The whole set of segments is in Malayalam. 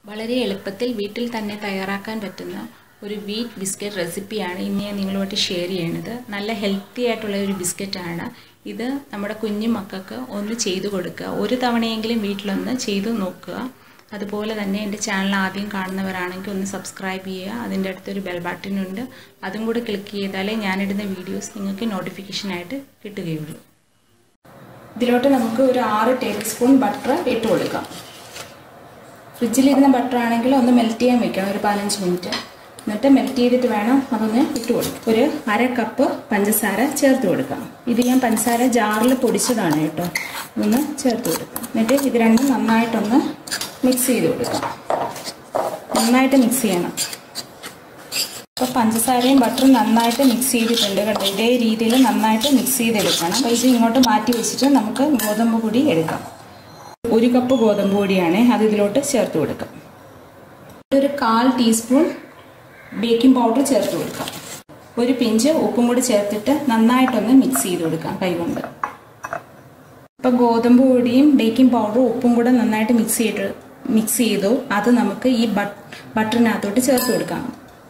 വളരെ എളുപ്പത്തിൽ വീട്ടിൽ തന്നെ തയ്യാറാക്കാൻ പറ്റുന്ന ഒരു വീറ്റ് ബിസ്ക്കറ്റ് റെസിപ്പിയാണ് ഇന്ന് ഞാൻ നിങ്ങളുമായിട്ട് ഷെയർ ചെയ്യുന്നത് നല്ല ഹെൽത്തി ആയിട്ടുള്ള ഒരു ബിസ്ക്കറ്റാണ് ഇത് നമ്മുടെ കുഞ്ഞു മക്കൾക്ക് ഒന്ന് ചെയ്തു കൊടുക്കുക ഒരു തവണയെങ്കിലും വീട്ടിലൊന്ന് ചെയ്തു നോക്കുക അതുപോലെ തന്നെ എൻ്റെ ചാനൽ ആദ്യം കാണുന്നവരാണെങ്കിൽ ഒന്ന് സബ്സ്ക്രൈബ് ചെയ്യുക അതിൻ്റെ അടുത്തൊരു ബെൽ ബട്ടൺ ഉണ്ട് അതും കൂടെ ക്ലിക്ക് ചെയ്താലേ ഞാനിടുന്ന വീഡിയോസ് നിങ്ങൾക്ക് നോട്ടിഫിക്കേഷനായിട്ട് കിട്ടുകയുള്ളൂ ഇതിലോട്ട് നമുക്ക് ഒരു ആറ് ടേബിൾ സ്പൂൺ ബട്ടർ ഇട്ട് കൊടുക്കാം ഫ്രിഡ്ജിലിരുന്ന ബട്ടർ ആണെങ്കിൽ ഒന്ന് മെൽറ്റ് ചെയ്യാൻ വെക്കണം ഒരു പതിനഞ്ച് മിനിറ്റ് എന്നിട്ട് മെൽറ്റ് ചെയ്തിട്ട് വേണം അതൊന്ന് ഇട്ട് കൊടുക്കാം ഒരു അര കപ്പ് പഞ്ചസാര ചേർത്ത് കൊടുക്കാം ഇത് ഞാൻ പഞ്ചസാര ജാറിൽ പൊടിച്ചതാണ് കേട്ടോ ഒന്ന് ചേർത്ത് കൊടുക്കാം എന്നിട്ട് ഇത് രണ്ടും നന്നായിട്ടൊന്ന് മിക്സ് ചെയ്ത് കൊടുക്കാം നന്നായിട്ട് മിക്സ് ചെയ്യണം അപ്പോൾ പഞ്ചസാരയും ബട്ടറും നന്നായിട്ട് മിക്സ് ചെയ്തിട്ടുണ്ട് കേട്ടോ ഇതേ രീതിയിൽ നന്നായിട്ട് മിക്സ് ചെയ്തെടുക്കണം അപ്പോൾ ഇത് ഇങ്ങോട്ട് മാറ്റി വെച്ചിട്ട് നമുക്ക് ഗോതമ്പ് പൊടി എടുക്കാം ഒരു കപ്പ് ഗോതമ്പ് പൊടിയാണ് അത് ഇതിലോട്ട് ചേർത്ത് കൊടുക്കാം ഒരു കാൽ ടീസ്പൂൺ ബേക്കിംഗ് പൗഡർ ചേർത്ത് കൊടുക്കാം ഒരു പിഞ്ച് ഉപ്പും കൂടി ചേർത്തിട്ട് നന്നായിട്ടൊന്ന് മിക്സ് ചെയ്ത് കൊടുക്കാം കൈകൊണ്ട് ഇപ്പം ഗോതമ്പ് പൊടിയും ബേക്കിംഗ് പൗഡറും ഉപ്പും കൂടെ നന്നായിട്ട് മിക്സ് ചെയ്തിട്ട് മിക്സ് ചെയ്തു അത് നമുക്ക് ഈ ബട്ടറിനകത്തോട്ട് ചേർത്ത് കൊടുക്കാം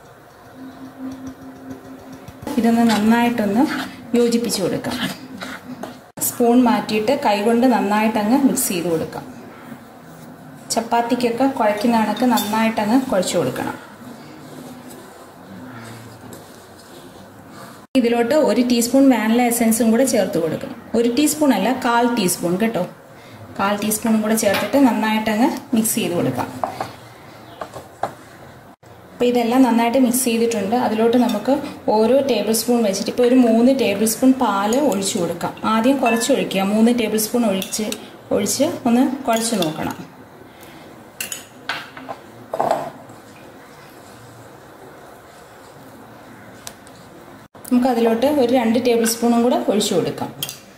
ഇതൊന്ന് നന്നായിട്ടൊന്ന് യോജിപ്പിച്ച് കൊടുക്കാം സ്പൂൺ മാറ്റിയിട്ട് കൈകൊണ്ട് നന്നായിട്ട് അങ്ങ് മിക്സ് ചെയ്ത് കൊടുക്കാം ചപ്പാത്തിക്കൊക്കെ കുഴയ്ക്കുന്ന കണക്ക് നന്നായിട്ട് അങ്ങ് കുഴച്ച് കൊടുക്കണം ഇതിലോട്ട് ഒരു ടീസ്പൂൺ വാനില എസൻസും കൂടെ ചേർത്ത് കൊടുക്കണം ഒരു ടീസ്പൂൺ അല്ല കാൽ ടീസ്പൂൺ കേട്ടോ കാൽ ടീസ്പൂണും കൂടെ ചേർത്തിട്ട് നന്നായിട്ട് അങ്ങ് മിക്സ് ചെയ്ത് കൊടുക്കാം അപ്പോൾ ഇതെല്ലാം നന്നായിട്ട് മിക്സ് ചെയ്തിട്ടുണ്ട് അതിലോട്ട് നമുക്ക് ഓരോ ടേബിൾ സ്പൂൺ വെച്ചിട്ട് ഇപ്പോൾ ഒരു മൂന്ന് ടേബിൾ സ്പൂൺ പാല് ഒഴിച്ചു കൊടുക്കാം ആദ്യം കുറച്ച് ഒഴിക്കുക മൂന്ന് ടേബിൾ സ്പൂൺ ഒഴിച്ച് ഒഴിച്ച് ഒന്ന് കുഴച്ച് നോക്കണം നമുക്ക് അതിലോട്ട് ഒരു രണ്ട് ടേബിൾ സ്പൂണും കൂടെ ഒഴിച്ചു കൊടുക്കാം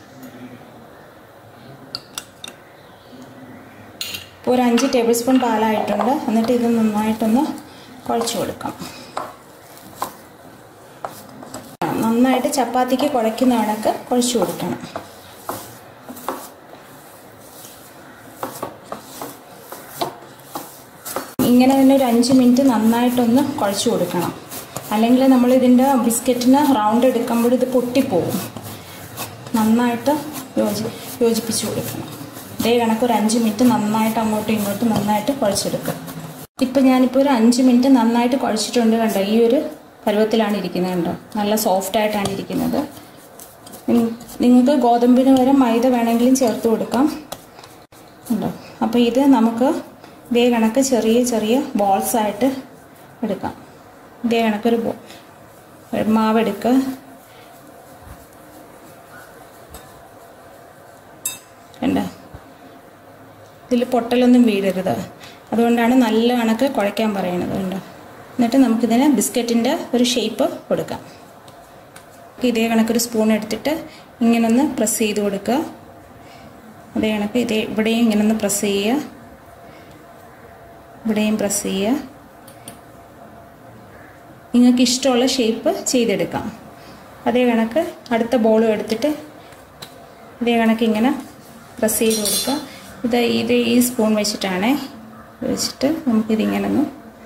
ഇപ്പോൾ ഒരു അഞ്ച് ടേബിൾ സ്പൂൺ പാലായിട്ടുണ്ട് എന്നിട്ട് ഇത് നന്നായിട്ടൊന്ന് കുഴച്ച് കൊടുക്കാം നന്നായിട്ട് ചപ്പാത്തിക്ക് കുഴയ്ക്കുന്ന കണക്ക് കുഴച്ച് കൊടുക്കണം ഇങ്ങനെ തന്നെ ഒരു അഞ്ച് മിനിറ്റ് നന്നായിട്ടൊന്ന് കുഴച്ച് കൊടുക്കണം അല്ലെങ്കിൽ നമ്മൾ ഇതിൻ്റെ ബിസ്ക്കറ്റിന് റൗണ്ട് എടുക്കുമ്പോൾ ഇത് പൊട്ടിപ്പോവും നന്നായിട്ട് യോജി യോജിപ്പിച്ച് കൊടുക്കണം ഇതേ കണക്ക് ഒരു അഞ്ച് മിനിറ്റ് നന്നായിട്ട് അങ്ങോട്ടും ഇങ്ങോട്ടും നന്നായിട്ട് കുഴച്ചെടുക്കുക ഇപ്പം ഞാനിപ്പോൾ ഒരു അഞ്ച് മിനിറ്റ് നന്നായിട്ട് കുഴച്ചിട്ടുണ്ട് കണ്ടോ ഈ ഒരു പരുവത്തിലാണ് ഇരിക്കുന്നത് കണ്ടോ നല്ല സോഫ്റ്റ് ആയിട്ടാണ് ഇരിക്കുന്നത് നിങ്ങൾക്ക് ഗോതമ്പിന് വരെ മൈദ വേണമെങ്കിലും ചേർത്ത് കൊടുക്കാം ഉണ്ടോ അപ്പോൾ ഇത് നമുക്ക് ഇതേ കണക്ക് ചെറിയ ചെറിയ ബോൾസ് ആയിട്ട് എടുക്കാം ഇതേ കണക്കൊരു മാവ് എടുക്കുക കണ്ടോ ഇതിൽ പൊട്ടലൊന്നും വീഴരുത് അതുകൊണ്ടാണ് നല്ല കണക്ക് കുഴയ്ക്കാൻ പറയുന്നത് കണ്ടോ എന്നിട്ട് നമുക്കിതിന് ബിസ്ക്കറ്റിൻ്റെ ഒരു ഷേപ്പ് കൊടുക്കാം ഇതേ കണക്കൊരു സ്പൂൺ എടുത്തിട്ട് ഇങ്ങനൊന്ന് പ്രസ് ചെയ്ത് കൊടുക്കുക അതേ കണക്ക് ഇതേ ഇവിടെയും ഇങ്ങനൊന്ന് പ്രസ് ചെയ്യുക ഇവിടെയും പ്രസ് ചെയ്യുക നിങ്ങൾക്ക് ഇഷ്ടമുള്ള ഷേപ്പ് ചെയ്തെടുക്കാം അതേ കണക്ക് അടുത്ത ബോളും എടുത്തിട്ട് ഇതേ കണക്ക് ഇങ്ങനെ പ്രസ് ചെയ്ത് കൊടുക്കുക ഇത് ഇത് ഈ സ്പൂൺ വെച്ചിട്ടാണ് വെച്ചിട്ട് നമുക്കിതിങ്ങനെ ഒന്ന്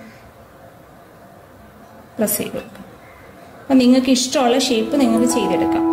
പ്രസ് ചെയ്ത് കൊടുക്കാം അപ്പം നിങ്ങൾക്ക് ഇഷ്ടമുള്ള ഷേപ്പ് നിങ്ങൾക്ക് ചെയ്തെടുക്കാം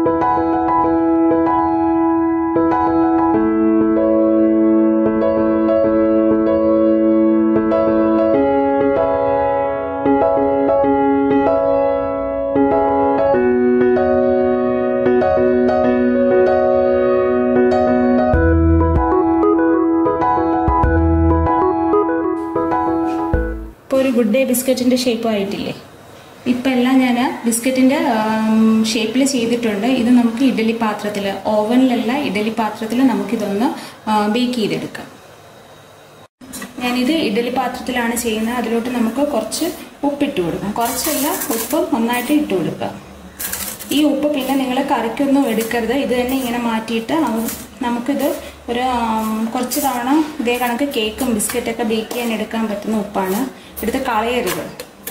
ഇപ്പോൾ ഒരു ഗുഡ് ഡേ ബിസ്ക്കറ്റിൻ്റെ ഷേപ്പ് ആയിട്ടില്ലേ ഇപ്പം എല്ലാം ഞാൻ ബിസ്ക്കറ്റിൻ്റെ ഷേപ്പിൽ ചെയ്തിട്ടുണ്ട് ഇത് നമുക്ക് ഇഡലി പാത്രത്തിൽ ഓവനിലല്ല ഇഡലി പാത്രത്തിൽ നമുക്കിതൊന്ന് ബേക്ക് ചെയ്തെടുക്കാം ഞാനിത് ഇഡലി പാത്രത്തിലാണ് ചെയ്യുന്നത് അതിലോട്ട് നമുക്ക് കുറച്ച് ഉപ്പിട്ട് കൊടുക്കാം കുറച്ചല്ല ഉപ്പ് നന്നായിട്ട് ഇട്ട് കൊടുക്കുക ഈ ഉപ്പ് പിന്നെ നിങ്ങൾ കറിക്കൊന്നും എടുക്കരുത് ഇത് തന്നെ ഇങ്ങനെ മാറ്റിയിട്ട് നമുക്കിത് ഒരു കുറച്ച് തവണ ഇതേ കണക്ക് കേക്കും ബിസ്ക്കറ്റൊക്കെ ബേക്ക് ചെയ്യാൻ എടുക്കാൻ പറ്റുന്ന ഉപ്പാണ് എടുത്ത് കളയരുത്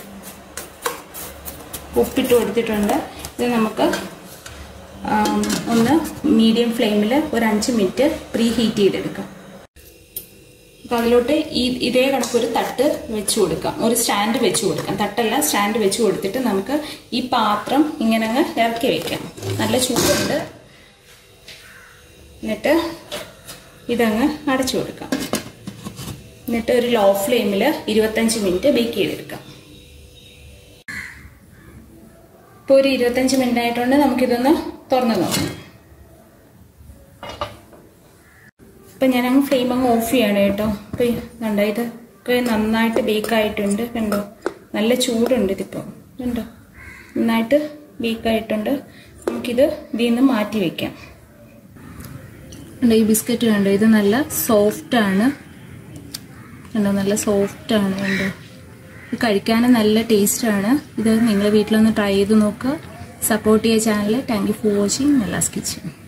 ഉപ്പിട്ട് കൊടുത്തിട്ടുണ്ട് ഇത് നമുക്ക് ഒന്ന് മീഡിയം ഫ്ലെയിമിൽ ഒരു അഞ്ച് മിനിറ്റ് പ്രീ ഹീറ്റ് ചെയ്തെടുക്കാം അപ്പൊ അതിലോട്ട് ഈ ഇതേ കണക്കൊരു തട്ട് വെച്ച് കൊടുക്കാം ഒരു സ്റ്റാൻഡ് വെച്ച് കൊടുക്കാം തട്ടല്ല സ്റ്റാൻഡ് വെച്ച് കൊടുത്തിട്ട് നമുക്ക് ഈ പാത്രം ഇങ്ങനെ അങ്ങ് ഇറക്കി വെക്കാം നല്ല ചൂടുണ്ട് എന്നിട്ട് ഇതങ്ങ് അടച്ചു കൊടുക്കാം എന്നിട്ട് ഒരു ലോ ഫ്ലെയിമിൽ ഇരുപത്തഞ്ച് മിനിറ്റ് ബേക്ക് ചെയ്തെടുക്കാം ഇപ്പോൾ ഒരു ഇരുപത്തഞ്ച് മിനിറ്റ് ആയിട്ടുണ്ട് നമുക്കിതൊന്ന് തുറന്ന് നോക്കാം ഇപ്പം ഞാൻ അങ്ങ് ഫ്ലെയിം അങ്ങ് ഓഫ് ചെയ്യാണ് കേട്ടോ ഇപ്പം കണ്ടോ ഇതൊക്കെ നന്നായിട്ട് ബേക്ക് ആയിട്ടുണ്ട് കണ്ടോ നല്ല ചൂടുണ്ട് ഇതിപ്പോൾ കണ്ടോ നന്നായിട്ട് ബേക്ക് ആയിട്ടുണ്ട് നമുക്കിത് ഇതിൽ നിന്ന് മാറ്റി വെക്കാം കണ്ടോ ഈ ബിസ്ക്കറ്റ് കണ്ടോ ഇത് നല്ല സോഫ്റ്റ് ആണ് കണ്ടോ നല്ല സോഫ്റ്റ് ആണ് കണ്ടോ ഇത് കഴിക്കാനും നല്ല ടേസ്റ്റ് ആണ് ഇത് നിങ്ങൾ വീട്ടിലൊന്ന് ട്രൈ ചെയ്ത് നോക്കുക സപ്പോർട്ട് ചെയ്യുക channel thank you for watching മെല്ലാസ് കിച്ചൺ